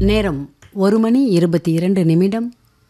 நேரம் ஒரு மணி இருபத்தி இரண்டு நிமிடம்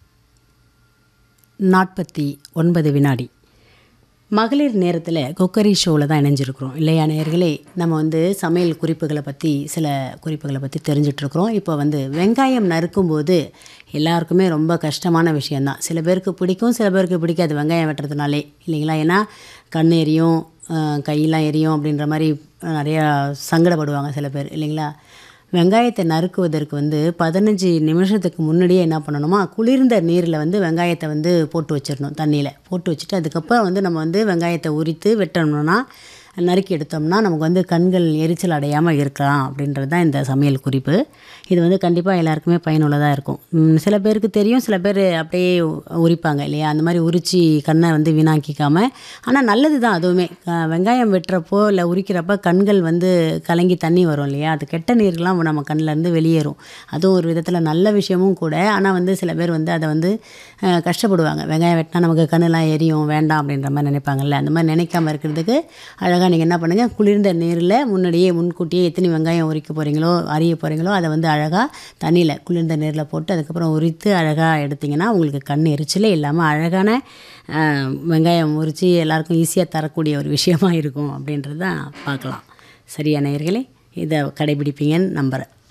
நாற்பத்தி ஒன்பது வினாடி மகளிர் நேரத்தில் குக்கரி ஷோவில் தான் இணைஞ்சிருக்கிறோம் இல்லையா நேயர்களே நம்ம வந்து சமையல் குறிப்புகளை பற்றி சில குறிப்புகளை பற்றி தெரிஞ்சிட்ருக்குறோம் இப்போ வந்து வெங்காயம் நறுக்கும்போது எல்லாருக்குமே ரொம்ப கஷ்டமான விஷயந்தான் சில பேருக்கு பிடிக்கும் சில பேருக்கு பிடிக்காது வெங்காயம் வெட்டுறதுனாலே இல்லைங்களா ஏன்னா கண் எரியும் அஹ், கையெல்லாம் எரியும் அப்படின்ற மாதிரி நிறையா சங்கடப்படுவாங்க சில பேர் இல்லைங்களா வெங்காயத்தை நறுக்குவதற்கு வந்து பதினஞ்சு நிமிஷத்துக்கு முன்னாடியே என்ன பண்ணணுமா குளிர்ந்த நீரில் வந்து வெங்காயத்தை வந்து போட்டு வச்சிடணும் தண்ணியில் போட்டு வச்சுட்டு அதுக்கப்புறம் வந்து நம்ம வந்து வெங்காயத்தை உரித்து வெட்டணும்னா நறுக்கி எடுத்தோம்னா நமக்கு வந்து கண்கள் எரிச்சல் அடையாமல் இருக்கலாம் அப்படின்றது தான் இந்த சமையல் குறிப்பு இது வந்து கண்டிப்பாக எல்லாருக்குமே பயனுள்ளதாக இருக்கும் ம், சில பேருக்கு தெரியும் சில பேர் அப்படியே உரிப்பாங்க இல்லையா அந்த மாதிரி உரித்து கண்ணை வந்து வீணாக்கிக்காமல் ஆனால் நல்லது தான் அதுவுமே க- வெங்காயம் வெட்டுறப்போ இல்லை உரிக்கிறப்ப கண்கள் வந்து கலங்கி தண்ணி வரும் இல்லையா அது கெட்ட நீர்லாம் நம்ம கண்ணுல இருந்து வெளியேறும் அதுவும் ஒரு விதத்தில் நல்ல விஷயமும் கூட ஆனால் வந்து சில பேர் வந்து அதை வந்து அஹ், கஷ்டப்படுவாங்க வெங்காயம் வெட்டினா நமக்கு கண்ணெல்லாம் எரியும் வேண்டாம் அப்படின்ற மாதிரி நினைப்பாங்கல்ல அந்த மாதிரி நினைக்காம இருக்கிறதுக்கு அழகாக நீங்கள் என்ன பண்ணுங்கள் குளிர்ந்த நீரில் முன்னாடியே முன்கூட்டியே எத்தனை வெங்காயம் உரிக்க போகிறீங்களோ அரிய போகிறீங்களோ அதை வந்து அழகாக தண்ணியில் குளிர்ந்த நீரில் போட்டு அதுக்கப்புறம் உரித்து அழகாக எடுத்திங்கன்னா உங்களுக்கு கண் எரிச்சலே இல்லாமல் அழகான அஹ், வெங்காயம் உரித்து எல்லாருக்கும் ஈஸியாக தரக்கூடிய ஒரு விஷயமா இருக்கும் அப்படின்றது தான் பார்க்கலாம் சரியா நேயர்களே இதை கடைபிடிப்பீங்கன்னு நம்புகிறேன்